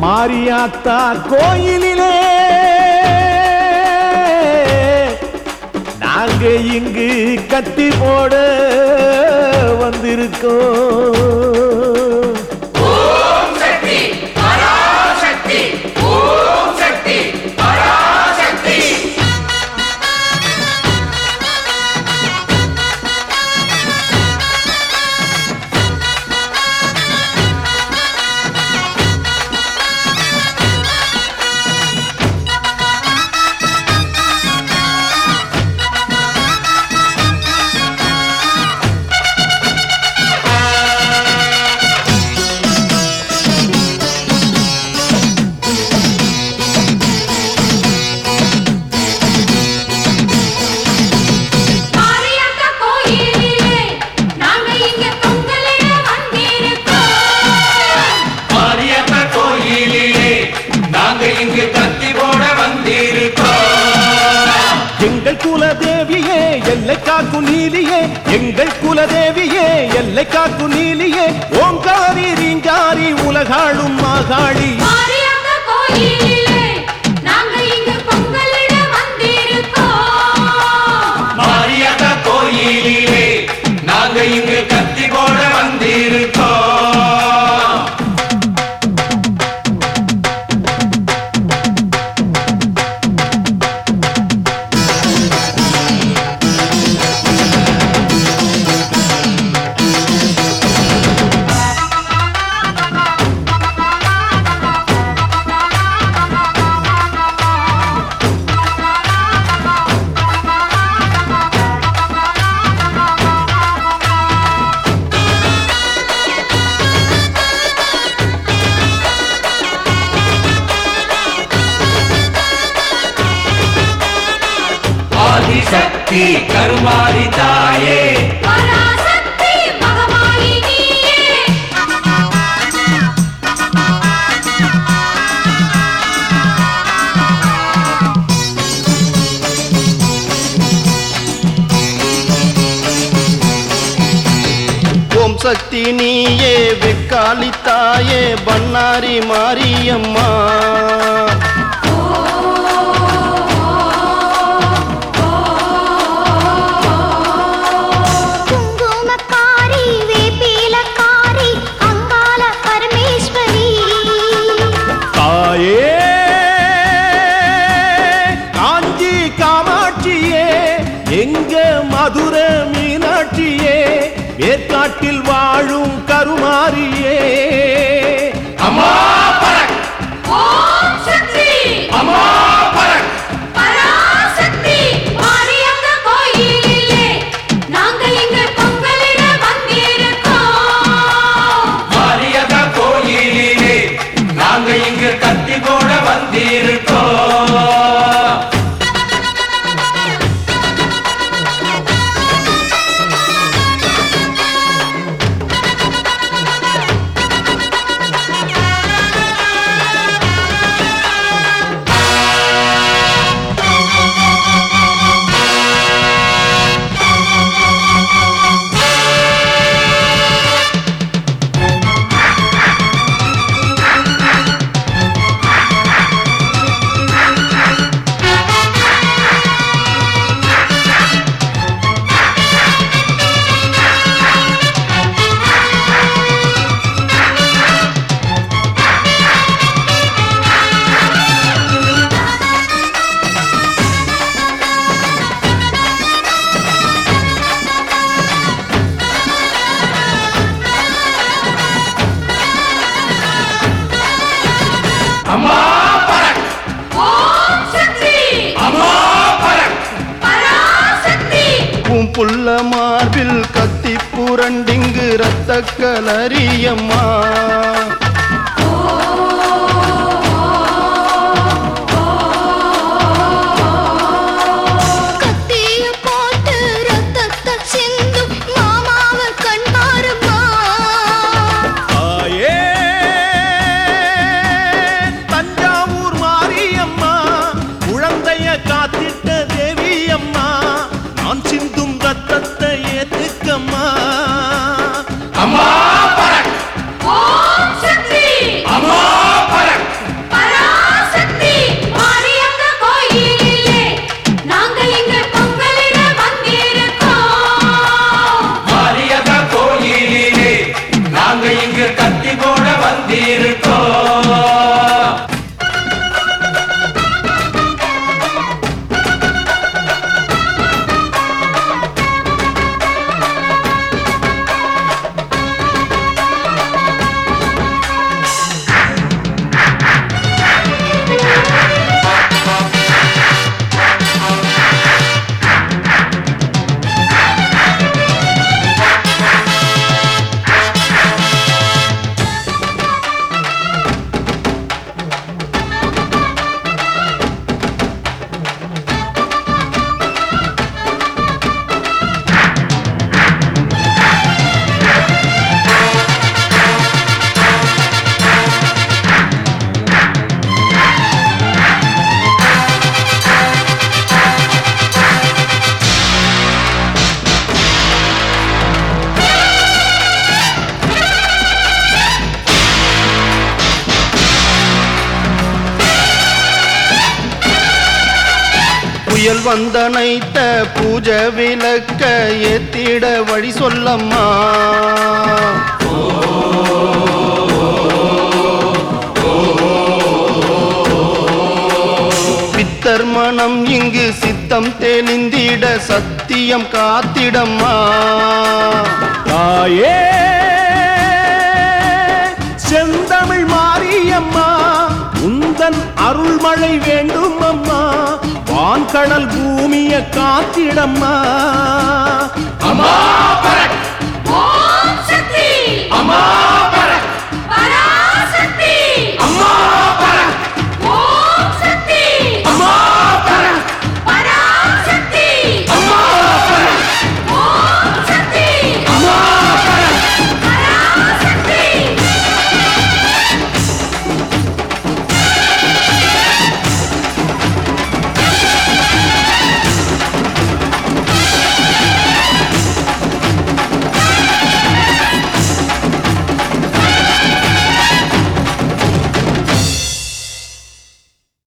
மாரியாத்தா கோயிலிலே நாங்க இங்கு கட்டி போட வந்திருக்கோம் மாரியம்மன் கோயிலிலே நாங்க இங்க பொங்கலிட வந்திருக்கோம் மாரியம்ம கோயிலிலே நாங்க இங்கு கத்தி போட வந்திருக்கோம் எங்கள் குலதேவியே எல்லை காக்கும் நீலியே எங்கள் குலதேவியே எல்லை காக்கும் நீலியே ஓங்காரி ரீங்காரி உலகாளும் மாகாளி மாரியம்மன் கோயிலிலே நாங்க இங்க பொங்கலிட வந்திருக்கோம் மாரியம்ம கோயிலிலே நாங்க இங்கு கத்தி போட வந்திருக்கோம் ஆதிசக்தி கருமாரி தாயே பராசக்தி மகமாயி நீயே ஓம் சக்தி நீயே வெக்காளி தாயே பண்ணாரி மாரியம்மா குங்குமக்காரி வேப்பிலக்காரி அங்காள பரமேஸ்வரி தாயே காஞ்சி காமாட்சியே எங்க மதுர மீனாட்சியே வேற்காட்டில் வாழும் கருமாரியே அம்மா பரக் ஓம் சக்தி அம்மா பரக் பராசக்தி மாரியம்மன் கோயிலிலே நாங்க இங்க பொங்கலிட வந்திருக்கோம் மாரியம்ம கோயிலிலே நாங்க இங்கு கத்தி போட வந்திருக்கோம் அம்மா பரக் ஓம் சக்தி அம்மா பரக் பராசக்தி உன் புள்ள மார்பில் கத்தி புரண்டிங்கு ரத்த கலரியம்மா கத்திய போட்டு ரத்தத்தை சிந்தும் மாமாவ கண்பாருமா தாயே தஞ்சாவூர் மாரியம்மா குழந்தைய காத்திட்ட தேவி அம்மா நான் சிந்தும் ரத்தத்தை ஏத்துக்கம்மா அம்மா பரக் ஓம் சக்தி புயல் வந்தனைத்த பூஜ விளக்க ஏத்திட வழி சொல்லம்மா பித்தர் மனம் இங்கு சித்தம் தெளிந்திட சத்தியம் காத்திடம்மா தாயே செந்தமிழ் மாரியம்மா உந்தன் அருள்மழை வேண்டும் அம்மா வான்கடல் பூமிய காத்திடம்மா அம்மா பரக் ஓம் சக்தி அம்மா